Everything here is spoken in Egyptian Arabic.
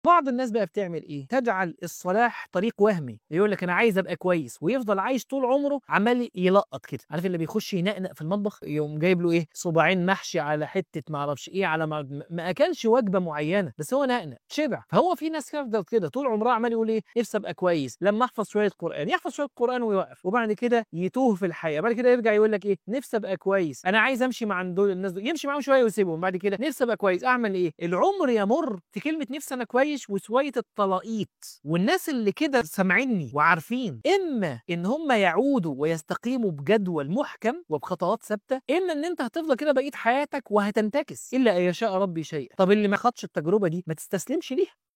بعض الناس بقى بتعمل ايه تجعل الصلاح طريق وهمي يقول لك انا عايز ابقى كويس ويفضل عايش طول عمره عمال يلقط كده عارف اللي بيخش ينقنق في المطبخ يقوم جايب له ايه صباعين محشي على حته ما اعرفش ايه على ما, ما اكلش وجبه معينه بس هو نقنق شبع فهو في ناس يفضل كده طول عمرها عمال يقول ايه نفسي ابقى كويس لما احفظ شويه قران يحفظ شويه قران ويوقف وبعد كده يتوه في الحياه بعد كده يرجع يقول لك ايه نفسي ابقى كويس انا عايز امشي مع دول الناس دول يمشي معاهم شويه ويسيبهم بعد كده نفسي ابقى كويس اعمل ايه العمر يمر في كلمه نفسي انا كويس وشويه الطلاقيت والناس اللي كده سامعيني وعارفين اما ان هم يعودوا ويستقيموا بجدول محكم وبخطوات ثابته اما ان انت هتفضل كده بقيه حياتك وهتنتكس الا ان يشاء ربي شيئا طب اللي ما خدش التجربه دي ما تستسلمش ليها